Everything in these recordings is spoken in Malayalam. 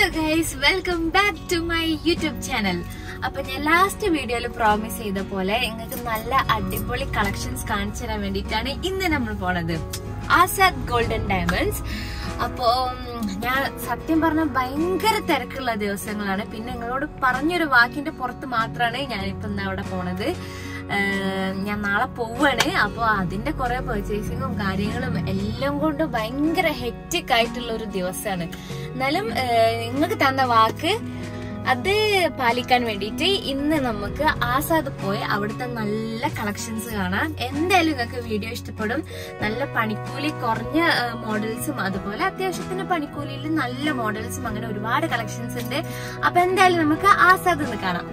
Hello guys welcome back to my YouTube channel അപ്പൊ ഞാൻ ലാസ്റ്റ് വീഡിയോയിൽ പ്രോമിസ് ചെയ്ത പോലെ നിങ്ങൾക്ക് നല്ല അടിപൊളി കളക്ഷൻസ് കാണിച്ചു തരാൻ വേണ്ടിയിട്ടാണ് ഇന്ന് നമ്മൾ പോണത് ആസാദ് ഗോൾഡൻ ഡയമണ്ട്സ് അപ്പോ ഉം, ഞാൻ സത്യം പറഞ്ഞ ഭയങ്കര തിരക്കുള്ള ദിവസങ്ങളാണ് പിന്നെ നിങ്ങളോട് പറഞ്ഞൊരു വാക്കിന്റെ പുറത്ത് മാത്രമാണ് ഞാനിപ്പോ ഇന്ന് അവിടെ പോണത് ഏഹ് ഞാൻ നാളെ പോവാണ് അപ്പോൾ അതിന്റെ കുറെ പർച്ചേസിങ്ങും കാര്യങ്ങളും എല്ലാം കൊണ്ട് ഭയങ്കര ഹെക്റ്റിക് ആയിട്ടുള്ള ഒരു ദിവസമാണ് എന്നാലും ഏഹ് നിങ്ങൾക്ക് തന്ന വാക്ക് അത് പാലിക്കാൻ വേണ്ടിയിട്ട് ഇന്ന് നമുക്ക് ആസാദ് പോയി അവിടുത്തെ നല്ല കളക്ഷൻസ് കാണാം എന്തായാലും നിങ്ങൾക്ക് വീഡിയോ ഇഷ്ടപ്പെടും നല്ല പണിക്കൂലി കുറഞ്ഞ മോഡൽസും അതുപോലെ അത്യാവശ്യത്തിന് പണിക്കൂലിയിൽ നല്ല മോഡൽസും അങ്ങനെ ഒരുപാട് കളക്ഷൻസ് ഉണ്ട് അപ്പൊ എന്തായാലും നമുക്ക് ആസാദ് ഒന്ന് കാണാം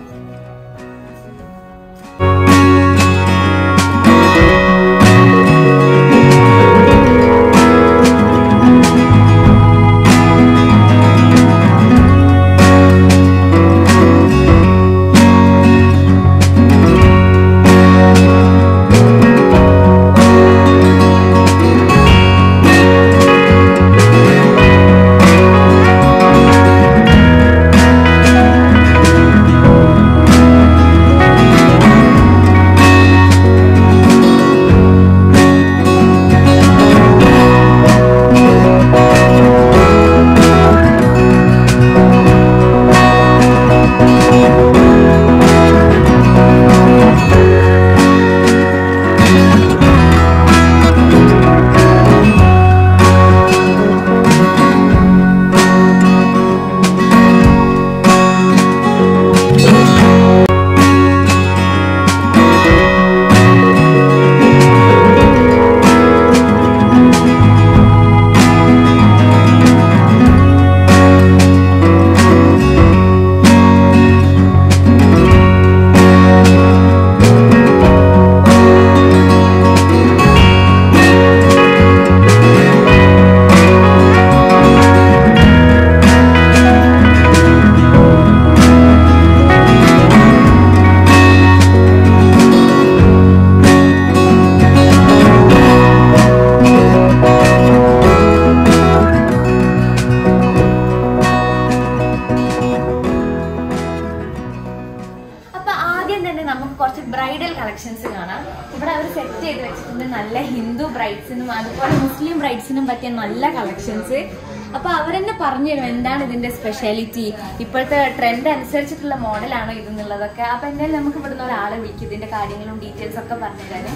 അപ്പൊ ആദ്യം തന്നെ നമുക്ക് കുറച്ച് ബ്രൈഡൽ കളക്ഷൻസ് കാണാം ഇവിടെ അവർ സെറ്റ് ചെയ്ത് വെച്ചിട്ടുണ്ട് നല്ല ഹിന്ദു ബ്രൈഡ്സിനും അതുപോലെ മുസ്ലിം ബ്രൈഡ്സിനും പറ്റിയ നല്ല കളക്ഷൻസ് അപ്പൊ അവരെന്നെ പറഞ്ഞു തരും എന്താണ് ഇതിന്റെ സ്പെഷ്യാലിറ്റി ഇപ്പോഴത്തെ ട്രെൻഡ് അനുസരിച്ചിട്ടുള്ള മോഡലാണോ ഇതെന്നുള്ളതൊക്കെ അപ്പൊ എന്തായാലും നമുക്ക് ഇവിടുന്ന് ഒരാളെ വിളിക്കും ഇതിന്റെ കാര്യങ്ങളും ഡീറ്റെയിൽസ് ഒക്കെ പറഞ്ഞു തരാൻ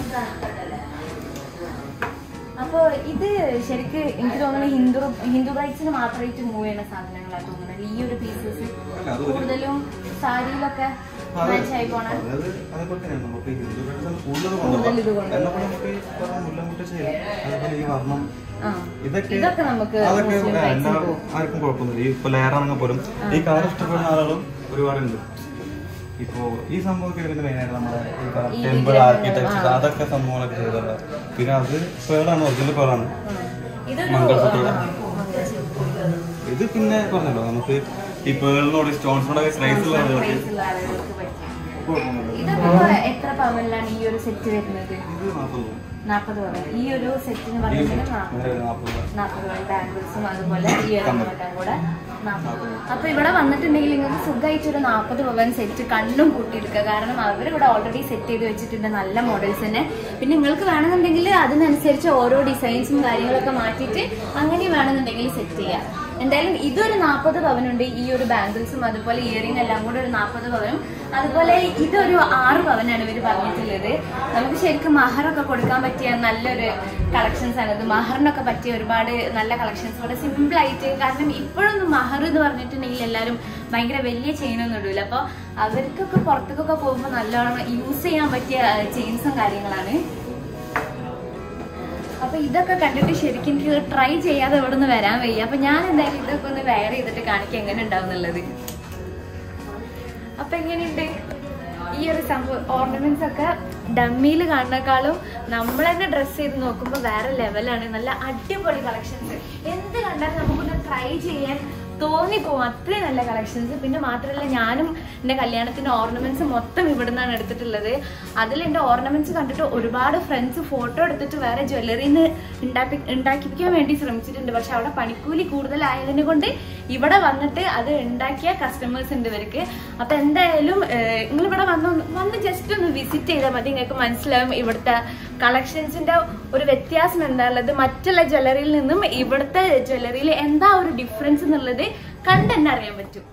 അപ്പൊ ഇത് ശരിക്ക് എനിക്ക് തോന്നുന്നു ഹിന്ദു ഹിന്ദു ബ്രൈഡ്സിന് മാത്രമായിട്ട് മൂവ് ചെയ്യുന്ന സാധനങ്ങളാണ് തോന്നുന്നത് ഈ ഒരു പീസസ് കൂടുതലും സാരിയിലൊക്കെ മാച്ച് ആയി പോണ അതായത് അതേപോലെ തന്നെ നമുക്ക് ഈ ഹിന്ദു ബ്രൈഡ്സ് കൂടുതൽ കൂടുതൽ ഇത് കൊണ്ടുപോകാം കൊണ്ടുപോകാം. എന്നപ്പോൾ നമുക്ക് ഈ പറഞ്ഞ മുല്ലമുട്ട് ചെയ്യൽ അതേപോലെ ഈ വർണ്ണം ആ ഇതൊക്കെ ഇതൊക്കെ നമുക്ക് അതൊക്കെ മുസ്ലിം എല്ലാ ബ്രൈഡ്സിന് പോകും ആർക്കും കുഴപ്പമൊന്നുമില്ല ഈ ഇപ്പൊ ലെയറാണെങ്കിൽ പോലും ഈ കളർ ഇഷ്ടപ്പെടുന്ന ആളുകളും ഒരുപാടുണ്ട് ഇപ്പോ ഈ സംഭവമൊക്കെ വരുന്നത് മെയിനായിട്ട് നമ്മുടെ ഈ ടെമ്പിൾ വിഗ്രഹങ്ങൾ, ആർക്കിടെക്ചർ അതൊക്കെ സംഭവങ്ങളൊക്കെ ചെയ്തത് പിന്നെ അത് പേളാണ് ഒറിജിനൽ പേളാണ് ഇതൊരു മംഗൾസൂത്ര. ആ, മംഗൾസൂത്ര. ഇത് പിന്നെ പറഞ്ഞല്ലോ നമുക്ക് ഈ പേളിനോട് സ്റ്റോൺസിനോടൊക്കെ ക്രൈസ് ഉള്ള ആളുകൾക്ക് Price ഉള്ള ആളുകൾക്ക് പറ്റും. കുഴപ്പമൊന്നുമില്ല ഇതൊക്കെ എത്ര പവനിലാണ് ഈ ഒരു സെറ്റ് വരുന്നത് ഇത് നാൽപ്പത് രൂപ നാൽപ്പത് പവൻ ഈ ഒരു സെറ്റിന് ഈ പറയുന്നത് നാൽപ്പത് ഇങ്ങനെ നാൽപ്പത് രൂപ നാൽപ്പത് പവൻ ബാംഗിൾസും അതുപോലെ ഈ ഒരു മറ്റം കൂടെ നാൽപ്പത് അപ്പൊ ഇവിടെ വന്നിട്ടുണ്ടെങ്കിൽ നിങ്ങൾക്ക് സുഖമായിട്ട് ഒരു നാൽപ്പത് പവൻ സെറ്റ് കണ്ണും കൂട്ടിയെടുക്കുക കാരണം അവരിവിടെ ഓൾറെഡി സെറ്റ് ചെയ്ത് വെച്ചിട്ടുണ്ട് നല്ല മോഡൽസ് തന്നെ പിന്നെ നിങ്ങൾക്ക് വേണമെന്നുണ്ടെങ്കിൽ അതിനനുസരിച്ച് ഓരോ ഡിസൈൻസും കാര്യങ്ങളൊക്കെ മാറ്റിയിട്ട് അങ്ങനെ വേണമെന്നുണ്ടെങ്കിൽ സെറ്റ് ചെയ്യാം എന്തായാലും ഇതൊരു നാൽപ്പത് പവനുണ്ട് ഈ ഒരു ബാംഗിൾസും അതുപോലെ ഇയറിംഗ് എല്ലാം കൂടെ ഒരു നാൽപ്പത് പവനും അതുപോലെ ഇതൊരു ആറ് പവനാണ് ഇവർ പറഞ്ഞിട്ടുള്ളത് നമുക്ക് ശരിക്കും മഹറൊക്കെ കൊടുക്കാൻ പറ്റിയ നല്ലൊരു കളക്ഷൻസ് ആണ് ഇത് മഹറിനൊക്കെ പറ്റിയ ഒരുപാട് നല്ല കളക്ഷൻസ് ഇവിടെ സിമ്പിൾ ആയിട്ട് കാരണം ഇപ്പോഴൊന്നും മഹർ എന്ന് പറഞ്ഞിട്ടുണ്ടെങ്കിൽ എല്ലാവരും ഭയങ്കര വലിയ ചെയിനൊന്നും ഇടില്ല അപ്പോൾ അവർക്കൊക്കെ പുറത്തേക്കൊക്കെ പോകുമ്പോൾ നല്ലോണം യൂസ് ചെയ്യാൻ പറ്റിയ ചെയിൻസും കാര്യങ്ങളാണ് അപ്പൊ ഇതൊക്കെ കണ്ടിട്ട് ശരിക്കും എനിക്ക് ട്രൈ ചെയ്യാതെ ഇവിടെ നിന്ന് വരാൻ വയ്യ അപ്പൊ ഞാൻ എന്തായാലും ഇതൊക്കെ ഒന്ന് വെയർ ചെയ്തിട്ട് കാണിക്കാം എങ്ങനെ ഉണ്ടാവും എന്നുള്ളത് അപ്പൊ എങ്ങനെയുണ്ട് ഈ ഒരു സംഭവം ഓർണമെന്റ്സ് ഒക്കെ ഡമ്മിയിൽ കാണുന്നേക്കാളും നമ്മൾ തന്നെ ഡ്രസ്സ് ചെയ്ത് നോക്കുമ്പോൾ വേറെ ലെവലാണ് നല്ല അടിപൊളി കളക്ഷൻസ് എന്ത് കണ്ടാലും നമുക്കൊന്ന് ട്രൈ ചെയ്യാൻ തോന്നിപ്പോവും അത്രയും നല്ല കളക്ഷൻസ് പിന്നെ മാത്രമല്ല ഞാനും എൻ്റെ കല്യാണത്തിന്റെ ഓർണമെന്റ്സ് മൊത്തം ഇവിടെ നിന്നാണ് എടുത്തിട്ടുള്ളത് അതിൽ എൻ്റെ ഓർണമെന്റ്സ് കണ്ടിട്ട് ഒരുപാട് ഫ്രണ്ട്സ് ഫോട്ടോ എടുത്തിട്ട് വേറെ ജ്വല്ലറിന്ന് ഉണ്ടാക്കി ഉണ്ടാക്കിപ്പിക്കാൻ വേണ്ടി ശ്രമിച്ചിട്ടുണ്ട് പക്ഷെ അവിടെ പണിക്കൂലി കൂടുതലായതിനെ കൊണ്ട് ഇവിടെ വന്നിട്ട് അത് ഉണ്ടാക്കിയ കസ്റ്റമേഴ്സ് ഉണ്ട് ഇവർക്ക് അപ്പൊ എന്തായാലും നിങ്ങൾ ഇവിടെ വന്ന് ഒന്ന് വന്ന് ജസ്റ്റ് ഒന്ന് വിസിറ്റ് ചെയ്താൽ മതി നിങ്ങൾക്ക് മനസ്സിലാവും ഇവിടുത്തെ കളക്ഷൻസിന്റെ ഒരു വ്യത്യാസം എന്താ ഉള്ളത് മറ്റുള്ള ജ്വല്ലറിയിൽ നിന്നും ഇവിടുത്തെ ജ്വല്ലറിയിൽ എന്താ ഒരു ഡിഫറൻസ് എന്നുള്ളത് കണ്ട് തന്നെ അറിയാൻ പറ്റും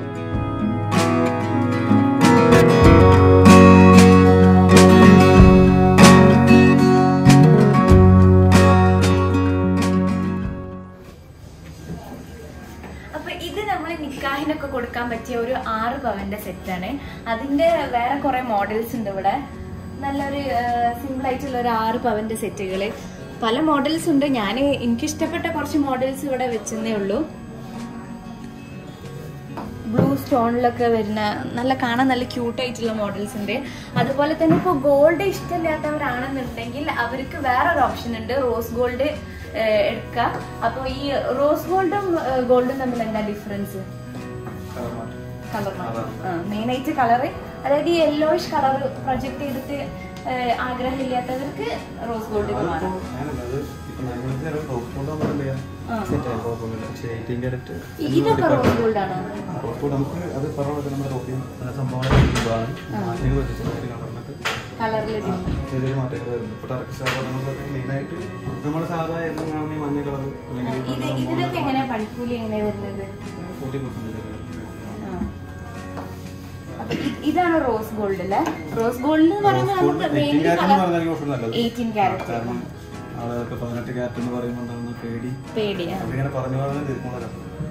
അപ്പൊ ഇത് നമ്മൾ നിക്കാഹിനൊക്കെ കൊടുക്കാൻ പറ്റിയ ഒരു ആറ് പവന്റെ സെറ്റാണ് അതിന്റെ വേറെ കുറെ മോഡൽസ് ഉണ്ട് ഇവിടെ നല്ലൊരു സിമ്പിൾ ആയിട്ടുള്ള ഒരു ആറ് പവന്റെ സെറ്റുകള് പല മോഡൽസ് ഉണ്ട് ഞാൻ എനിക്ക് ഇഷ്ടപ്പെട്ട കുറച്ച് മോഡൽസ് ഇവിടെ വെച്ചെന്നേ ഉള്ളൂ ബ്ലൂ സ്റ്റോണിലൊക്കെ വരുന്ന നല്ല കാണാൻ നല്ല ക്യൂട്ട് ആയിട്ടുള്ള മോഡൽസ് ഉണ്ട് അതുപോലെ തന്നെ ഇപ്പോൾ ഗോൾഡ് ഇഷ്ടമില്ലാത്തവരാണെന്നുണ്ടെങ്കിൽ അവർക്ക് വേറൊരു ഓപ്ഷൻ ഉണ്ട് റോസ് ഗോൾഡ് എടുക്കുക അപ്പോൾ ഈ റോസ് ഗോൾഡും ഗോൾഡും തമ്മിൽ എന്താ ഡിഫറൻസ് കളർ മെയിൻ ആയിട്ട് കളറ് അതായത് ഈ യെല്ലോയിഷ് കളർ പ്രൊജക്ട് ചെയ്തിട്ട് ഏഹ്, ആഗ്രഹമില്ലാത്തവർക്ക് റോസ് ഗോൾഡ് മാറാം ആ. ഇ- ഇതൊക്കെ റോസ് ഗോൾഡ് ആണോ നമുക്ക് അത് പറഞ്ഞ പോലെ നമ്മുടെ റോപ്പിയും സംഭവമാണ് മാറ്റങ്ങൾ വെച്ചിട്ട് കണ്ടറിഞ്ഞിട്ട് കളറിൽ ചെറിയ മാറ്റങ്ങൾ വരുന്നുണ്ട് ഇപ്പൊ ടർക്കിഷ് ആഭരണങ്ങളൊക്കെ മെയിനായിട്ട് നമ്മൾ സാധാ എന്നും കാണുന്ന ഈ മഞ്ഞ കളർ ഇത് അല്ലെങ്കിൽ ഇതിനൊക്കെ എങ്ങനെയാ പണിക്കൂലി എങ്ങനെയാ വരുന്നത് ഫോർട്ടി പെർസെന്റ് ആ. അപ്പൊ ഇ- ഇതാണ് റോസ് ഗോൾഡ് അല്ലേ റോസ് ഗോൾഡ് എന്ന് പറയുമ്പോൾ നമുക്ക് മെയിൻലി കളർ എയ്റ്റീൻ ക്യാരറ്റ് കാരണം ആളുകൾക്ക് പതിനെട്ട് ക്യാരറ്റ് എന്ന് പറയുമ്പോൾ ഉണ്ടാകുന്ന പേടി പേടിയാ അതിങ്ങനെ പറഞ്ഞു പറഞ്ഞ് തീർക്കുന്നതല്ല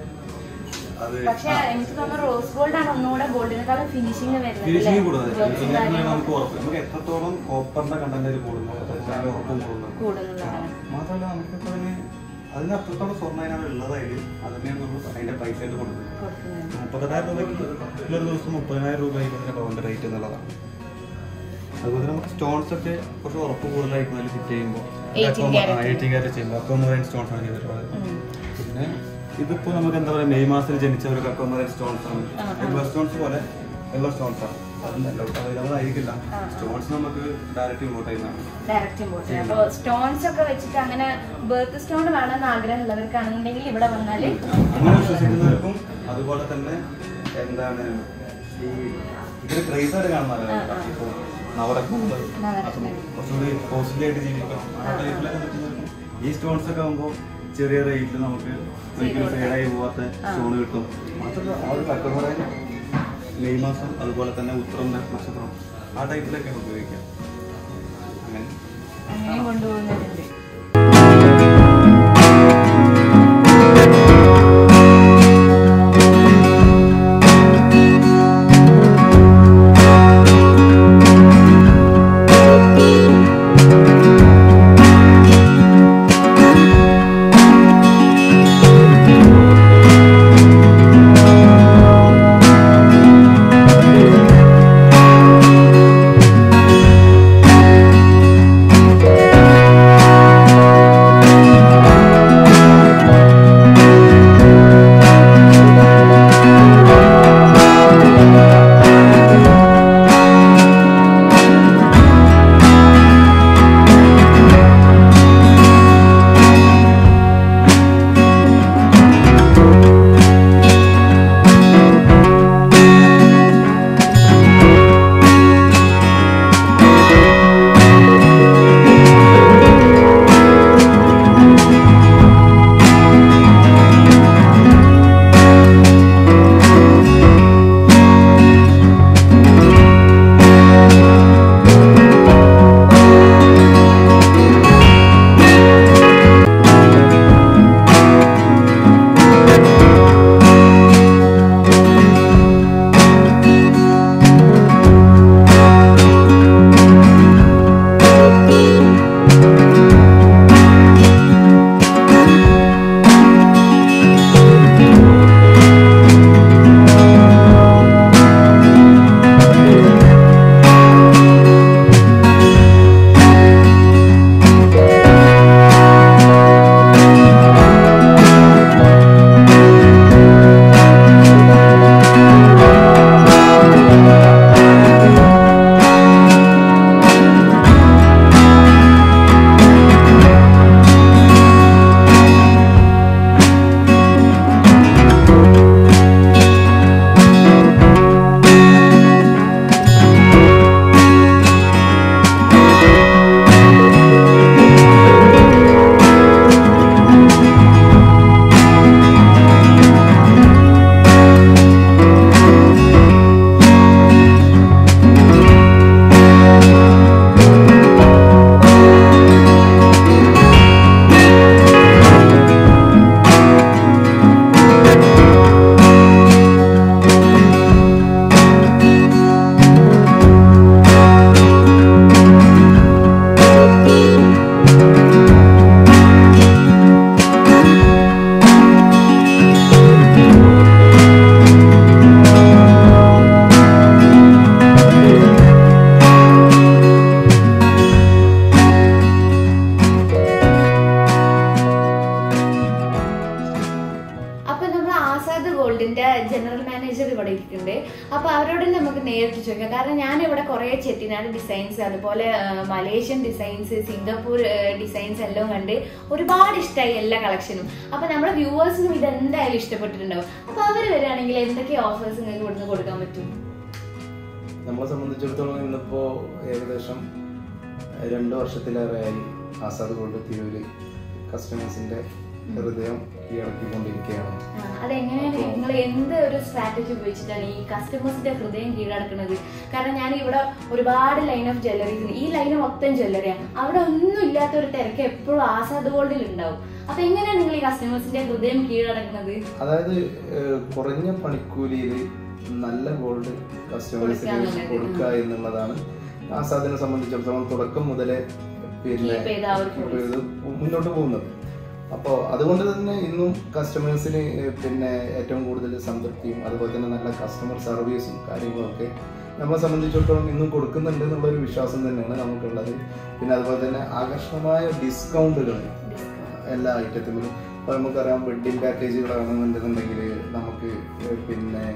അത് പക്ഷെ എനിക്ക് തോന്നുന്നു റോസ് ഗോൾഡ് ആണ് ഒന്നുകൂടെ ഗോൾഡിനെക്കാളും ഫിനിഷിങ് വരുന്നത് ഫിനിഷിംഗ് അല്ലേ? കൂടുതൽ Works ഉം കാര്യങ്ങളും നമുക്ക് ഉറപ്പ് നമുക്ക് എത്രത്തോളം കോപ്പറിന്റെ കണ്ടന്റ് കൂടുന്നു അത്രത്തോളം ഉറപ്പും കൂടുന്നു കൂടുതലാണ് മാത്രമല്ല നമുക്കിപ്പോ അതിന് അതിന് അത്രത്തോളം സ്വർണ്ണം അതിനാണ് ഉള്ളതായാലും അതിനെയാണ് നമ്മൾ അതിന്റെ പൈസ ആയിട്ട് കൊടുക്കുന്നത് കൊടുക്കുന്നത് മുപ്പത്തെട്ടായിരം രൂപയ്ക്ക് ഒരു ദിവസം മുപ്പതിനായിരം രൂപയ്ക്ക് അതിന്റെ പവന്റെ റേറ്റ് എന്നുള്ളതാണ് അതുപോലെ നമുക്ക് സ്റ്റോൺസ് ഒക്കെ കുറച്ച് ഉറപ്പ് കൂടുതലായിരിക്കും അതിൽ ഫിറ്റ് ചെയ്യുമ്പോൾ 18 carat. എയ്റ്റീൻ ക്യാരറ്റ് ചെയ്യുമ്പോൾ അക്കോമറൈൻ സ്റ്റോൺസ് ആണ് ചെയ്തിട്ടുള്ളത് ഉം. പിന്നെ ഇതിപ്പോ നമുക്ക് എന്താ പറയാ മെയ് മാസത്തിൽ ജനിച്ച ഒരു അക്കോമറൈൻ സ്റ്റോൺസ് ആണ് ആ, ആ. യെല്ലോ സ്റ്റോൺസ് പോലെ യെല്ലോ സ്റ്റോൺസ് ആണ് അവൈലബിൾ ആയിരിക്കില്ല ആ, ആ. സ്റ്റോൺസ് നമുക്ക് ഡയറക്റ്റ് ഇമ്പോർട്ട് ചെയ്യുന്നതാണ് ഡയറക്റ്റ് ഇമ്പോർട്ട് അപ്പൊ സ്റ്റോൺസ് ഒക്കെ വെച്ചിട്ട് അങ്ങനെ ബർത്ത് സ്റ്റോൺ വേണമെന്ന് ആഗ്രഹമുള്ളവർക്കാണെന്നുണ്ടെങ്കിൽ ഇവിടെ വന്നാല് അങ്ങനെ വിശ്വസിക്കുന്നവർക്കും അതുപോലെ തന്നെ എന്താണ് ഈ ഇതിന് ക്രൈസ് ആയിട്ട് കാണുന്നവരാണ് ആ, ആ. ഇപ്പൊ നവരത്നങ്ങള് നവരത്നങ്ങൾ. അതും കുറച്ചുകൂടി കോസ്റ്റ്ലി ആയിട്ട് ജീവിക്കാം ആ ടൈപ്പിലൊക്കെ നിൽക്കുന്നവർക്കും ഈ സ്റ്റോൺസ് ഒക്കെ ആകുമ്പോൾ ചെറിയ റേറ്റിൽ നമുക്ക് ഒരിക്കലും ഫേഡായി പോവാത്ത സ്റ്റോൺ കിട്ടും മാത്രമല്ല ആ ഒരു കക്കമറ മെയ് മാസം അതുപോലെ തന്നെ ഉത്തരം നക്ഷത്രം ആ ടൈപ്പിലൊക്കെ ഉപയോഗിക്കാം അങ്ങനെ അങ്ങനെ കൊണ്ടുപോകുന്നവരുണ്ട് ആ ആസാദ് ഗോൾഡിന്റെ ജനറൽ മാനേജർ ഇവിടെ ഇരിക്കുന്നുണ്ട് അപ്പൊ അവരോട് നമുക്ക് നേരിട്ട് ചോദിക്കാം കാരണം ഞാൻ ഇവിടെ കുറെ ചെട്ടിനാട് ഡിസൈൻസ് അതുപോലെ ആ, മലേഷ്യൻ ഡിസൈൻസ് സിംഗപ്പൂർ ഡിസൈൻസ് എല്ലാം കണ്ട് ഒരുപാട് ഇഷ്ടമായി എല്ലാ കളക്ഷനും അപ്പൊ നമ്മുടെ വ്യൂവേഴ്സിനും ഇത് എന്തായാലും ഇഷ്ടപ്പെട്ടിട്ടുണ്ടാവും അപ്പൊ അവര് വരികയാണെങ്കിൽ എന്തൊക്കെ ഓഫേഴ്സ് നിങ്ങൾക്ക് ഇവിടുന്ന് കൊടുക്കാൻ പറ്റും നമ്മളെ സംബന്ധിച്ചിടത്തോളം ഇന്നിപ്പോ ഏകദേശം രണ്ട് വർഷത്തിലേറെയായി ആസാദ് ഗോൾഡ് തിരൂര് കസ്റ്റമേഴ്സിന്റെ ഹൃദയം കീഴടക്കിക്കൊണ്ടിരിക്കുകയാണ് ആ, അതെങ്ങനെയാണ് നിങ്ങൾ എന്ത് ഒരു സ്ട്രാറ്റജി ഉപയോഗിച്ചിട്ടാണ് ഈ കസ്റ്റമേഴ്സിന്റെ ഹൃദയം കീഴടക്കുന്നത് കാരണം ഞാൻ ഇവിടെ ഒരുപാട് ലൈൻ ഓഫ് ജ്വല്ലറീസ് ഈ ലൈന് മൊത്തം ജ്വല്ലറിയാണ് അവിടെ ഒന്നും ഇല്ലാത്ത ഒരു തിരക്ക് എപ്പോഴും ആസാദ് ഗോൾഡിൽ ഉണ്ടാവും അപ്പൊ എങ്ങനെയാണ് നിങ്ങൾ ഈ കസ്റ്റമേഴ്സിന്റെ ഹൃദയം കീഴടക്കുന്നത് അതായത് ഏഹ്, കുറഞ്ഞ പണിക്കൂലിയിൽ നല്ല ഗോൾഡ് കസ്റ്റമേഴ്സിന് കൊടുക്കാന്നുള്ളത്. കൊടുക്കുക എന്നുള്ളതാണ് ആസാദിനെ സംബന്ധിച്ചിടത്തോളം തുടക്കം മുതലേ പിന്നെ Keep ചെയ്ത ആ ഒരു keep ചെയ്ത് മുന്നോട്ട് പോകുന്നത് അപ്പോൾ അതുകൊണ്ട് തന്നെ ഇന്നും കസ്റ്റമേഴ്സിന് പിന്നെ ഏറ്റവും കൂടുതൽ സംതൃപ്തിയും അതുപോലെ തന്നെ നല്ല കസ്റ്റമർ സർവീസും കാര്യങ്ങളൊക്കെ നമ്മളെ സംബന്ധിച്ചിടത്തോളം ഇന്നും കൊടുക്കുന്നുണ്ട് എന്നുള്ളൊരു വിശ്വാസം തന്നെയാണ് നമുക്കുള്ളത് പിന്നെ അതുപോലെ തന്നെ ആകർഷകമായ ഡിസ്കൗണ്ടുകൾ എല്ലാ ഐറ്റത്തിലും ഇപ്പോൾ നമുക്കറിയാം വെഡ്ഡിങ് പാക്കേജുകളാണെന്നുണ്ടെന്നുണ്ടെങ്കിൽ നമുക്ക് പിന്നെ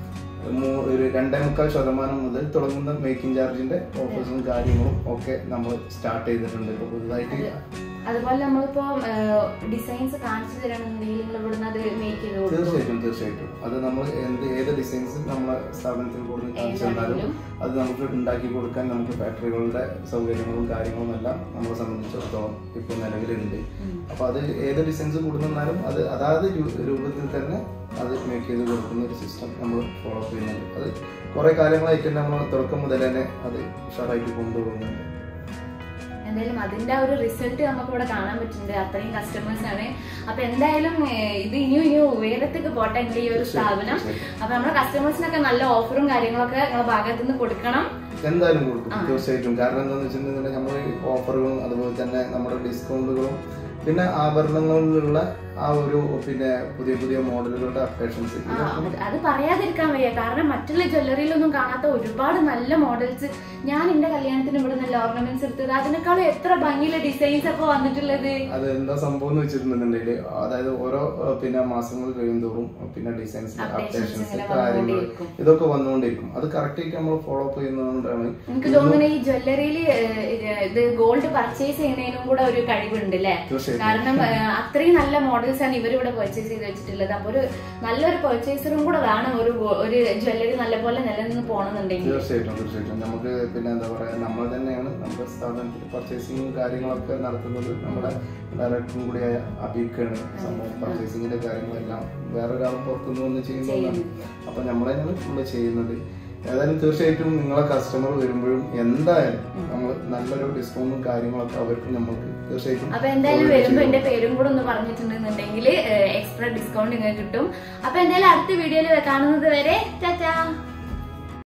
മൂ- ഒരു രണ്ടേ മുക്കാൽ ശതമാനം മുതൽ തുടങ്ങുന്ന മേക്കിംഗ് ചാർജിന്റെ ഓഫേഴ്സും കാര്യങ്ങളും ഒക്കെ നമ്മൾ സ്റ്റാർട്ട് ചെയ്തിട്ടുണ്ട് ഇപ്പോൾ പുതുതായിട്ട് അതുപോലെ നമ്മളിപ്പോ ഡിസൈൻസ് കാണിച്ചു തരണമെന്നുണ്ടെങ്കിൽ നിങ്ങൾ ഇവിടുന്ന് അത് മേക്ക് ചെയ്ത് കൊടുക്കും തീർച്ചയായിട്ടും തീർച്ചയായിട്ടും അത് നമ്മൾ എന്ത് ഏത് ഡിസൈൻസ് നമ്മളെ സ്ഥാപനത്തിൽ കൊടുത്ത് കാണിച്ചു തന്നാലും ഏതാണെങ്കിലും അത് നമുക്ക് ഉണ്ടാക്കി കൊടുക്കാൻ നമുക്ക് ഫാക്ടറികളുടെ സൗകര്യങ്ങളും കാര്യങ്ങളും എല്ലാം നമ്മളെ സംബന്ധിച്ചിടത്തോളം ഇപ്പോൾ നിലവിലുണ്ട് ഉം. അപ്പോൾ അത് ഏത് ഡിസൈൻസ് കൊടുക്കുന്നാലും അത് അതാത് രൂ- രൂപത്തിൽ തന്നെ അത് മേക്ക് ചെയ്ത് കൊടുക്കുന്ന ഒരു സിസ്റ്റം നമ്മൾ ഫോളോ അപ്പ് ചെയ്യുന്നുണ്ട് അത് കുറേ കാലങ്ങളായിട്ട് തന്നെ നമ്മൾ തുടക്കം മുതൽ തന്നെ അത് ഉഷാറായിട്ട് കൊണ്ടുപോകുന്നുണ്ട് എന്തായാലും അതിന്റെ ആ ഒരു റിസൾട്ട് നമുക്ക് ഇവിടെ കാണാൻ പറ്റുന്നുണ്ട് അത്രയും കസ്റ്റമേഴ്സ് ആണ് അപ്പൊ എന്തായാലും ഏഹ്, ഇത് ഇനിയും ഇനിയും ഉയരത്തേക്ക് പോട്ടെ എന്റെ ഈ ഒരു സ്ഥാപനം അപ്പൊ നമ്മുടെ കസ്റ്റമേഴ്സിനൊക്കെ നല്ല ഓഫറും കാര്യങ്ങളൊക്കെ നിങ്ങളുടെ ഭാഗത്ത് നിന്ന് കൊടുക്കണം എന്തായാലും കൊടുക്കും തീർച്ചയായിട്ടും കാരണം എന്താണെന്ന് വെച്ചിട്ടുണ്ടെങ്കിൽ നമ്മൾ ഓഫറുകളും അതുപോലെ തന്നെ നമ്മുടെ ഡിസ്കൗണ്ടുകളും പിന്നെ ആഭരണങ്ങളിലുള്ള ആ ഒരു പിന്നെ പുതിയ പുതിയ മോഡലുകളുടെ അപ്ഡേഷൻസ് ആ, അത് അത് പറയാതിരിക്കാൻ വയ്യ കാരണം മറ്റുള്ള ജ്വല്ലറിയിലൊന്നും കാണാത്ത ഒരുപാട് നല്ല മോഡൽസ് ഞാൻ എന്റെ കല്യാണത്തിന് ഇവിടെ നല്ല ഓർണമെന്റ്സ് എടുത്തത് അതിനേക്കാളും എത്ര ഭംഗിയിലെ ഡിസൈൻസ് ഒക്കെ വന്നിട്ടുള്ളത് അത് എന്താ സംഭവം എന്ന് വെച്ചിട്ടുണ്ടെന്നുണ്ടെങ്കിൽ അതായത് ഓരോ ഏഹ്, പിന്നെ മാസങ്ങൾ കഴിയുന്തോറും പിന്നെ ഡിസൈൻസ് Updations അപ്ഡേഷൻസ് ഇങ്ങനെ കാര്യങ്ങൾ വന്നുകൊണ്ടേയിരിക്കും. ഇതൊക്കെ വന്നുകൊണ്ടിരിക്കും അത് കറക്റ്റ് ആയിട്ട് നമ്മൾ ഫോളോ അപ്പ് ചെയ്യുന്നതുകൊണ്ടാണ് എനിക്ക് തോന്നുന്നു ഈ ജ്വല്ലറിയിൽ ഇത് ഗോൾഡ് പർച്ചേസ് ചെയ്യുന്നതിനും കൂടെ ഒരു കഴിവുണ്ട് അല്ലേ തീർച്ചയായിട്ടും കാരണം ഏഹ്, അത്രയും നല്ല മോഡൽസ് ആണ് ഇവർ ഇവിടെ പർച്ചേസ് ചെയ്ത് വെച്ചിട്ടുള്ളത് അപ്പൊ ഒരു നല്ലൊരു പർച്ചേസറും കൂടെ വേണം ഒരു ഗോ- ഒരു ജ്വല്ലറി നല്ലപോലെ നിലനിന്ന് പോകണമെന്നുണ്ടെങ്കിൽ തീർച്ചയായിട്ടും തീർച്ചയായിട്ടും നമുക്ക് പിന്നെ എന്താ പറയാ നമ്മൾ തന്നെയാണ് നമ്മുടെ സ്ഥാപനത്തിൽ പർച്ചേസിങ്ങും കാര്യങ്ങളൊക്കെ നടത്തുന്നത് നമ്മുടെ ഡയറക്ടറും കൂടിയായ അബീക്കാണ് സംഭവം പർച്ചേസിങ്ങിന്റെ കാര്യങ്ങളെല്ലാം വേറെ ഒരാൾ പുറത്തുനിന്ന് വന്ന് ചെയ്യുന്നതാണ് അപ്പൊ നമ്മൾ തന്നെയാണ് ഫുള്ള് ചെയ്യുന്നത് ഏതായാലും തീർച്ചയായിട്ടും നിങ്ങളെ കസ്റ്റമർ വരുമ്പോഴും എന്തായാലും നമ്മൾ നല്ലൊരു ഡിസ്കൗണ്ടും കാര്യങ്ങളൊക്കെ അവർക്ക് നമുക്ക് തീർച്ചയായിട്ടും അപ്പൊ എന്തായാലും വരുമ്പോ എന്റെ പേരും കൂടെ ഒന്ന് പറഞ്ഞിട്ടുണ്ടെന്നുണ്ടെങ്കിൽ എക്സ്ട്രാ ഡിസ്കൗണ്ട് നിങ്ങൾക്ക് കിട്ടും അപ്പൊ എന്തായാലും അടുത്ത വീഡിയോയിൽ കാണുന്നത് വരെ ടാറ്റാ